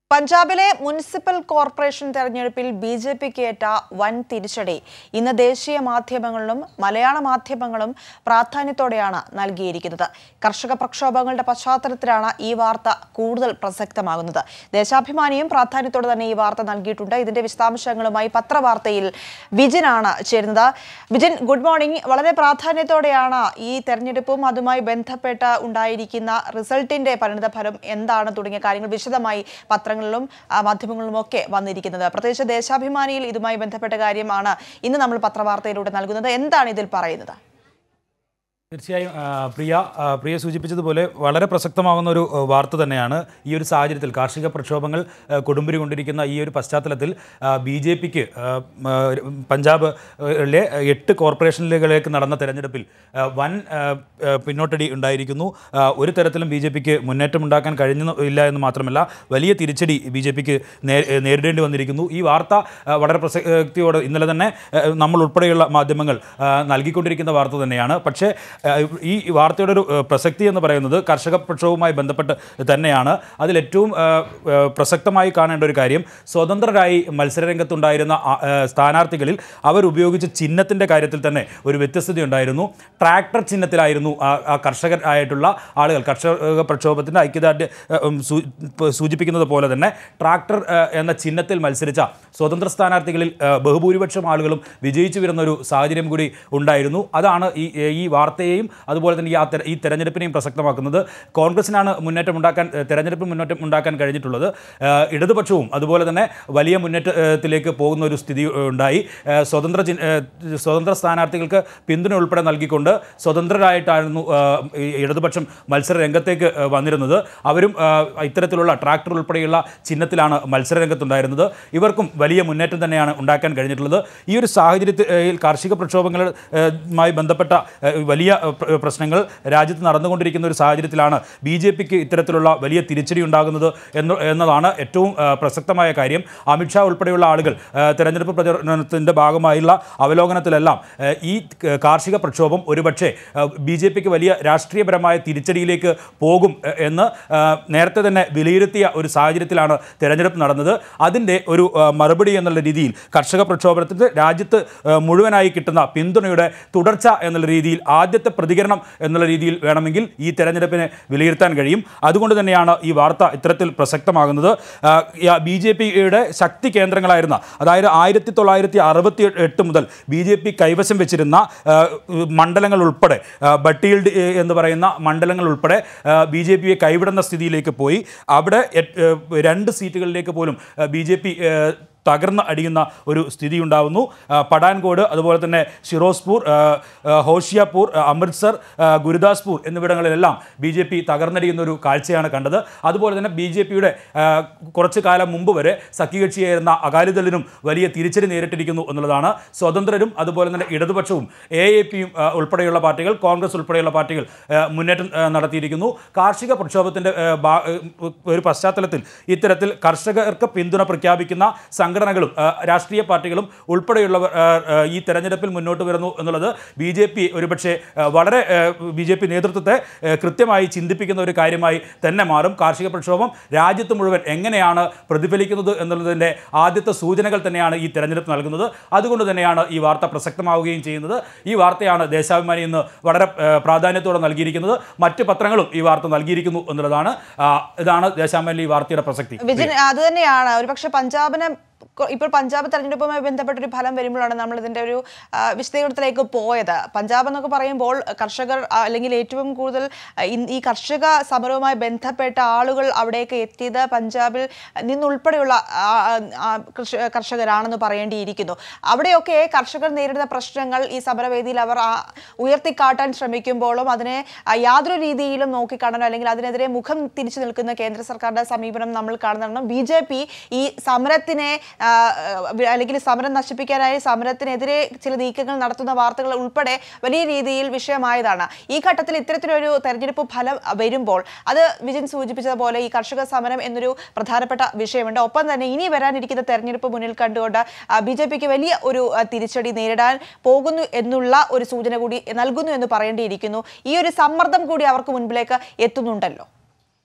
പഞ്ചാബിലെ municipal corporation തെരഞ്ഞെടുപ്പിൽ B J പിക്ക് ഏറ്റ വൻ തിരിച്ചടി ഇന്ന് ദേശീയ മാധ്യമങ്ങളിലും മലയാള മാധ്യമങ്ങളും പ്രാധാന്യത്തോടെയാണ് നൽകിയിരിക്കുന്നത് കർഷക പ്രക്ഷോഭങ്ങളുടെ പശ്ചാത്തലത്തിലാണ് ഈ വാർത്ത കൂടുതൽ പ്രസക്തമാകുന്നത് ദേശാഭിമാനിയും പ്രാധാന്യത്തോടെ തന്നെ ഈ വാർത്ത നൽകിയിട്ടുണ്ട് ഇതിന്റെ വിശദാംശങ്ങളുമായി പത്രവാർത്തയിൽ വിജിനാണ് ചേരുന്നത് വിജിൻ ഗുഡ് മോർണിംഗ് വളരെ പ്രാധാന്യത്തോടെയാണ് ഈ തെരഞ്ഞെടുപ്പും അതുമായി ബന്ധപ്പെട്ട് ഉണ്ടായിരിക്കുന്ന റിസൾട്ടിന്റെ പരിണിതഫലം എന്താണ് തുടങ്ങിയ കാര്യങ്ങൾ വിശദമായി പത്രങ്ങളിലും ആ, മാധ്യമങ്ങളിലും ഒക്കെ വന്നിരിക്കുന്നത് പ്രത്യേകിച്ച് ദേശാഭിമാനിയിൽ ഇതുമായി ബന്ധപ്പെട്ട കാര്യമാണ് ഇന്ന് നമ്മൾ പത്രവാർത്തയിലൂടെ നൽകുന്നത് എന്താണ് ഇതിൽ പറയുന്നത് തീർച്ചയായും ആ, പ്രിയ ആ, പ്രിയ സൂചിപ്പിച്ചതുപോലെ വളരെ പ്രസക്തമാകുന്ന ഒരു ആ, വാർത്ത തന്നെയാണ് ഈ ഒരു സാഹചര്യത്തിൽ കാർഷിക പ്രക്ഷോഭങ്ങൾ ആ, കൊടുമ്പിരി കൊണ്ടിരിക്കുന്ന ഈ ഒരു പശ്ചാത്തലത്തിൽ ബി ജെ പിക്ക് പഞ്ചാബിലെ എട്ട് കോർപ്പറേഷനുകളിലേക്ക് നടന്ന തെരഞ്ഞെടുപ്പിൽ ആ, വൻ ആ, ആ, പിന്നോട്ടടി ഉണ്ടായിരിക്കുന്നു ആ, ഒരു തരത്തിലും ബി ജെ പിക്ക് മുന്നേറ്റം ഉണ്ടാക്കാൻ കഴിഞ്ഞു ഇല്ല എന്ന് മാത്രമല്ല വലിയ തിരിച്ചടി ബി ജെ പിക്ക് നേരിടേണ്ടി വന്നിരിക്കുന്നു ഈ വാർത്ത ആ, വളരെ പ്രസക്തിയോടെ ഇന്നലെ തന്നെ ആ, നമ്മൾ ഉൾപ്പെടെയുള്ള മാധ്യമങ്ങൾ ആ, നൽകിക്കൊണ്ടിരിക്കുന്ന വാർത്ത തന്നെയാണ് പക്ഷേ ആ, ഈ വാർത്തയുടെ ഒരു ആ, പ്രസക്തി എന്ന് പറയുന്നത് കർഷക പ്രക്ഷോഭവുമായി ബന്ധപ്പെട്ട് തന്നെയാണ് അതിൽ ഏറ്റവും ആ, ആ, പ്രസക്തമായി കാണേണ്ട ഒരു കാര്യം സ്വതന്ത്രരായി മത്സരരംഗത്തുണ്ടായിരുന്ന ആ, ആ, സ്ഥാനാർത്ഥികളിൽ അവർ ഉപയോഗിച്ച ചിഹ്നത്തിൻ്റെ കാര്യത്തിൽ തന്നെ ഒരു വ്യത്യസ്തത ഉണ്ടായിരുന്നു ട്രാക്ടർ ചിഹ്നത്തിലായിരുന്നു ആ ആ കർഷകരായിട്ടുള്ള ആളുകൾ കർഷക പ്രക്ഷോഭത്തിൻ്റെ ഐക്യദാർഢ്യ ആ, ഉം, സൂ- പ- സൂചിപ്പിക്കുന്നത് പോലെ തന്നെ ട്രാക്ടർ ആ, എന്ന ചിഹ്നത്തിൽ മത്സരിച്ച സ്വതന്ത്ര സ്ഥാനാർത്ഥികളിൽ ആ, ബഹുഭൂരിപക്ഷം ആളുകളും വിജയിച്ചു വരുന്ന ഒരു സാഹചര്യം കൂടി ഉണ്ടായിരുന്നു അതാണ് ഈ ഈ വാർത്തയെയും അതുപോലെ തന്നെ ഈ ആ തെര- ഈ തെരഞ്ഞെടുപ്പിനെയും പ്രസക്തമാക്കുന്നത് കോൺഗ്രസിനാണ് മുന്നേറ്റം ഉണ്ടാക്കാൻ ഏഹ്, തെരഞ്ഞെടുപ്പ് മുന്നേറ്റം ഉണ്ടാക്കാൻ കഴിഞ്ഞിട്ടുള്ളത് ഏഹ്, ഇടതുപക്ഷവും അതുപോലെ തന്നെ വലിയ മുന്നേറ്റത്തിലേക്ക് പോകുന്ന ഒരു സ്ഥിതി ഏഹ്, ഉണ്ടായി ഏഹ്, സ്വതന്ത്ര ചിഹ്ന- ഏഹ്, സ്വതന്ത്ര സ്ഥാനാർത്ഥികൾക്ക് പിന്തുണ ഉൾപ്പെടെ നൽകിക്കൊണ്ട് സ്വതന്ത്രരായിട്ടായിരുന്നു ഏഹ്, ഈ ഇടതുപക്ഷം മത്സര രംഗത്തേക്ക് ഏഹ്, വന്നിരുന്നത് അവരും ഏഹ്, ഇത്തരത്തിലുള്ള ട്രാക്ടർ ഉൾപ്പെടെയുള്ള ചിഹ്നത്തിലാണ് മത്സര രംഗത്തുണ്ടായിരുന്നത് ഇവർക്കും വലിയ മുന്നേറ്റം തന്നെയാണ് ഉണ്ടാക്കാൻ കഴിഞ്ഞിട്ടുള്ളത് ഈ ഒരു സാഹചര്യത്തിൽ ഏഹ്, കാർഷിക പ്രക്ഷോഭങ്ങളുമായി ബന്ധപ്പെട്ട ഏഹ്, വലിയ ഏഹ്, പ്ര- പ്രശ്നങ്ങൾ രാജ്യത്ത് നടന്നുകൊണ്ടിരിക്കുന്ന ഒരു സാഹചര്യത്തിലാണ് ബി ജെ പിക്ക് ഇത്തരത്തിലുള്ള വലിയ തിരിച്ചടി ഉണ്ടാകുന്നത് എന്ന് എന്നതാണ് ഏറ്റവും ഏഹ്, പ്രസക്തമായ കാര്യം അമിത്ഷാ ഉൾപ്പെടെയുള്ള ആളുകൾ ഏഹ്, തെരഞ്ഞെടുപ്പ് പ്രചരണത്തിൻ്റെ ഭാഗമായുള്ള അവലോകനത്തിലെല്ലാം ഏഹ്, ഈ ക- കാർഷിക പ്രക്ഷോഭം ഒരുപക്ഷെ ബി ജെ പിക്ക് വലിയ രാഷ്ട്രീയപരമായ തിരിച്ചടിയിലേക്ക് പോകും എ- എന്ന് ഏഹ്, നേരത്തെ തന്നെ വിലയിരുത്തിയ ഒരു സാഹചര്യത്തിലാണ് തെരഞ്ഞെടുപ്പ് നടന്നത് അതിൻ്റെ ഒരു ഏഹ്, മറുപടി എന്നുള്ള രീതിയിൽ കർഷക പ്രക്ഷോഭത്തിന് രാജ്യത്ത് ഏഹ്, മുഴുവനായി കിട്ടുന്ന പിന്തുണയുടെ തുടർച്ച എന്നുള്ള രീതിയിൽ ആദ്യത്തെ പ്രതികരണം എന്നുള്ള രീതിയിൽ വേണമെങ്കിൽ ഈ തെരഞ്ഞെടുപ്പിനെ വിലയിരുത്താൻ കഴിയും അതുകൊണ്ട് തന്നെയാണ് ഈ വാർത്ത ഇത്തരത്തിൽ പ്രസക്തമാകുന്നത് ബി ജെ പിയുടെ ശക്തി കേന്ദ്രങ്ങളായിരുന്ന അതായത് ആയിരത്തി തൊള്ളായിരത്തി അറുപത്തി എട്ട് മുതൽ ബി ജെ പി കൈവശം വെച്ചിരുന്ന ആ, മണ്ഡലങ്ങൾ ഉൾപ്പെടെ ആ, ബട്ടീൽഡ് ഏ, എന്ന് പറയുന്ന മണ്ഡലങ്ങൾ ഉൾപ്പെടെ ബി ജെ പിയെ കൈവിടുന്ന സ്ഥിതിയിലേക്ക് പോയി അവിടെ എട്ട്, ഏ, രണ്ട് സീറ്റുകളിലേക്ക് പോലും ബി ജെ പി തകർന്ന് അടിയുന്ന ഒരു സ്ഥിതി ഉണ്ടാവുന്നു ആ, പഠാൻകോട് അതുപോലെ തന്നെ ഷിറോസ്പൂർ ആ, ആ, ഹോഷിയാപൂർ ആ, അമൃത്സർ ആ, ഗുരുദാസ്പൂർ എന്നിവിടങ്ങളിലെല്ലാം ബി ജെ പി തകർന്നടിയുന്ന ഒരു കാഴ്ചയാണ് കണ്ടത് അതുപോലെ തന്നെ ബി ജെ പിയുടെ കുറച്ച് കാലം മുമ്പ് വരെ സഖ്യകക്ഷിയായിരുന്ന അകാലിദളിനും വലിയ തിരിച്ചടി നേരിട്ടിരിക്കുന്നു എന്നുള്ളതാണ് സ്വതന്ത്രരും അതുപോലെ തന്നെ ഇടതുപക്ഷവും എ എ പിയും ഉൾപ്പെടെയുള്ള പാർട്ടികൾ കോൺഗ്രസ് ഉൾപ്പെടെയുള്ള പാർട്ടികൾ ആ, മുന്നേറ്റം ആ, നടത്തിയിരിക്കുന്നു കാർഷിക പ്രക്ഷോഭത്തിൻ്റെ ഒരു പശ്ചാത്തലത്തിൽ ഇത്തരത്തിൽ കർഷകർക്ക് പിന്തുണ പ്രഖ്യാപിക്കുന്ന സംഘടനകളും ആ, രാഷ്ട്രീയ പാർട്ടികളും ഉൾപ്പെടെയുള്ളവർ ആ, ആ, ഈ തെരഞ്ഞെടുപ്പിൽ മുന്നോട്ട് വരുന്നു എന്നുള്ളത് ബി ജെ പി ഒരുപക്ഷെ ആ, വളരെ ബി ജെ പി നേതൃത്വത്തെ ആ, കൃത്യമായി ചിന്തിപ്പിക്കുന്ന ഒരു കാര്യമായി തന്നെ മാറും കാർഷിക പ്രക്ഷോഭം രാജ്യത്ത് മുഴുവൻ എങ്ങനെയാണ് പ്രതിഫലിക്കുന്നത് എന്നുള്ളതിൻ്റെ ആദ്യത്തെ സൂചനകൾ തന്നെയാണ് ഈ തെരഞ്ഞെടുപ്പ് നൽകുന്നത് അതുകൊണ്ട് തന്നെയാണ് ഈ വാർത്ത പ്രസക്തമാവുകയും ചെയ്യുന്നത് ഈ വാർത്തയാണ് ദേശാഭിമാനി ഇന്ന് വളരെ ആ, പ്രാധാന്യത്തോടെ നൽകിയിരിക്കുന്നത് മറ്റ് പത്രങ്ങളും ഈ വാർത്ത നൽകിയിരിക്കുന്നു എന്നുള്ളതാണ് ആ, ഇതാണ് ദേശാഭിമാനി ഈ വാർത്തയുടെ പ്രസക്തി വിജിൻ അത് തന്നെയാണ് ഒരുപക്ഷെ പഞ്ചാബിനെ കൊ- ഇപ്പോൾ പഞ്ചാബ് തെരഞ്ഞെടുപ്പുമായി ബന്ധപ്പെട്ട ഒരു ഫലം വരുമ്പോഴാണ് നമ്മൾ ഇതിന്റെ ഒരു ആ, വിശദീകരണത്തിലേക്ക് പോയത് പഞ്ചാബ് എന്നൊക്കെ പറയുമ്പോൾ കർഷകർ ആ, അല്ലെങ്കിൽ ഏറ്റവും കൂടുതൽ ആ, ഇൻ- ഈ കർഷക സമരവുമായി ബന്ധപ്പെട്ട ആളുകൾ അവിടേക്ക് എത്തിയത് പഞ്ചാബിൽ നിന്നുൾപ്പെടെയുള്ള ആ, ആ, കൃഷ- കർഷകരാണെന്ന് പറയേണ്ടിയിരിക്കുന്നു അവിടെയൊക്കെ കർഷകർ നേരിടുന്ന പ്രശ്നങ്ങൾ ഈ സമരവേദിയിൽ അവർ ആ, ഉയർത്തിക്കാട്ടാൻ ശ്രമിക്കുമ്പോഴും അതിനെ ആ, യാതൊരു രീതിയിലും നോക്കിക്കാണാനോ അല്ലെങ്കിൽ അതിനെതിരെ മുഖം തിരിച്ചു നിൽക്കുന്ന കേന്ദ്ര സർക്കാരിന്റെ സമീപനം നമ്മൾ കാണുന്നതാണ് ബി ജെ പി ഈ സമരത്തിനെ ആ, വി- അല്ലെങ്കിൽ സമരം നശിപ്പിക്കാനായി സമരത്തിനെതിരെ ചില നീക്കങ്ങൾ നടത്തുന്ന വാർത്തകൾ ഉൾപ്പെടെ വലിയ രീതിയിൽ വിഷയമായതാണ് ഈ ഘട്ടത്തിൽ ഇത്തരത്തിലൊരു തെരഞ്ഞെടുപ്പ് ഫലം വരുമ്പോൾ അത് വിജിൻ സൂചിപ്പിച്ചതുപോലെ ഈ കർഷക സമരം എന്നൊരു പ്രധാനപ്പെട്ട വിഷയമുണ്ട് ഒപ്പം തന്നെ ഇനി വരാനിരിക്കുന്ന തെരഞ്ഞെടുപ്പ് മുന്നിൽ കണ്ടുകൊണ്ട് ബി ജെ പിക്ക് വലിയ ഒരു ആ, തിരിച്ചടി നേരിടാൻ പോകുന്നു എന്നുള്ള ഒരു സൂചന കൂടി നൽകുന്നു എന്ന് പറയേണ്ടിയിരിക്കുന്നു ഈ ഒരു സമ്മർദ്ദം കൂടി അവർക്ക് മുൻപിലേക്ക് എത്തുന്നുണ്ടല്ലോ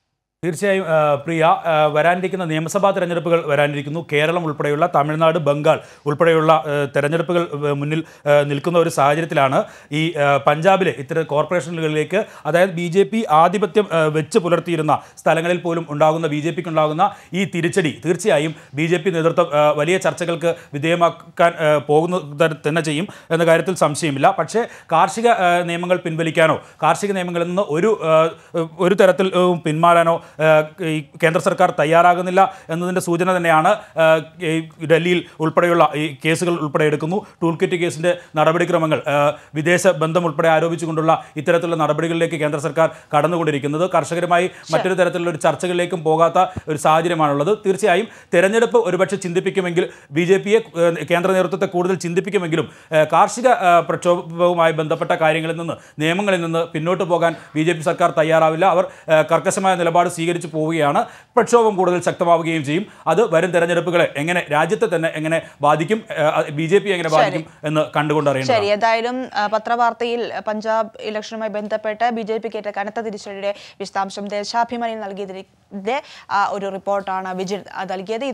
തീർച്ചയായും ആ, പ്രിയ ആ, വരാനിരിക്കുന്ന നിയമസഭാ തെരഞ്ഞെടുപ്പുകൾ വരാനിരിക്കുന്നു കേരളം ഉൾപ്പെടെയുള്ള തമിഴ്നാട് ബംഗാൾ ഉൾപ്പെടെയുള്ള ആ, തെരഞ്ഞെടുപ്പുകൾ ആ, മുന്നിൽ ആ, നിൽക്കുന്ന ഒരു സാഹചര്യത്തിലാണ് ഈ ആ, പഞ്ചാബിലെ ഇത്തരം കോർപ്പറേഷനുകളിലേക്ക് അതായത് ബി ജെ പി ആധിപത്യം ആ, വെച്ച് പുലർത്തിയിരുന്ന സ്ഥലങ്ങളിൽ പോലും ഉണ്ടാകുന്ന ബി ജെ പിക്ക് ഉണ്ടാകുന്ന ഈ തിരിച്ചടി തീർച്ചയായും ബി ജെ പി നേതൃത്വം ആ, വലിയ ചർച്ചകൾക്ക് വിധേയമാക്കാൻ ആ, പോകുന്ന തര- തന്നെ ചെയ്യും എന്ന കാര്യത്തിൽ സംശയമില്ല പക്ഷേ കാർഷിക ആ, നിയമങ്ങൾ പിൻവലിക്കാനോ കാർഷിക നിയമങ്ങളിൽ നിന്ന് ഒരു ആ, ഒരു തരത്തിൽ ഉം, പിന്മാറാനോ ആ, ഈ കേന്ദ്ര സർക്കാർ തയ്യാറാകുന്നില്ല എന്നതിൻ്റെ സൂചന തന്നെയാണ് ആ, ഈ ഡൽഹിയിൽ ഉൾപ്പെടെയുള്ള ഈ കേസുകൾ ഉൾപ്പെടെ എടുക്കുന്നു ടൂൾ കിറ്റ് കേസിൻ്റെ നടപടിക്രമങ്ങൾ ആ, വിദേശ ബന്ധം ഉൾപ്പെടെ ആരോപിച്ചുകൊണ്ടുള്ള ഇത്തരത്തിലുള്ള നടപടികളിലേക്ക് കേന്ദ്ര സർക്കാർ കടന്നുകൊണ്ടിരിക്കുന്നത് കർഷകരുമായി മറ്റൊരു തരത്തിലുള്ള ഒരു ചർച്ചകളിലേക്കും പോകാത്ത ഒരു സാഹചര്യമാണുള്ളത് തീർച്ചയായും തെരഞ്ഞെടുപ്പ് ഒരുപക്ഷെ ചിന്തിപ്പിക്കുമെങ്കിൽ ബി ജെ പിയെ കേന്ദ്ര നേതൃത്വത്തെ കൂടുതൽ ചിന്തിപ്പിക്കുമെങ്കിലും ആ, കാർഷിക ആ, പ്രക്ഷോഭവുമായി ബന്ധപ്പെട്ട കാര്യങ്ങളിൽ നിന്ന് നിയമങ്ങളിൽ നിന്ന് പിന്നോട്ട് പോകാൻ ബി ജെ പി സർക്കാർ തയ്യാറാവില്ല അവർ ആ, കർക്കശമായ നിലപാട് സ്വീകരിച്ചു പോവുകയാണ് പ്രക്ഷോഭം കൂടുതൽ ശക്തമാവുകയും ചെയ്യും അത് വരും തെരഞ്ഞെടുപ്പുകളെ എങ്ങനെ രാജ്യത്തെ തന്നെ എങ്ങനെ ബാധിക്കും ബി ജെ പി എങ്ങനെ ബാധിക്കും എന്ന് കണ്ടുകൊണ്ട് അറിയേണ്ടത് ശരി ഏതായാലും ആ, പത്രവാർത്തയിൽ പഞ്ചാബ് ഇലക്ഷനുമായി ബന്ധപ്പെട്ട് ബി ജെ പിക്ക് ഏറ്റ കനത്ത തിരിച്ചടിയുടെ വിശദാംശം ദേശാഭിമാനിയിൽ നൽകിയതിന്റെ ആ, ഒരു റിപ്പോർട്ടാണ് വിജിൽ ആ, നൽകിയത്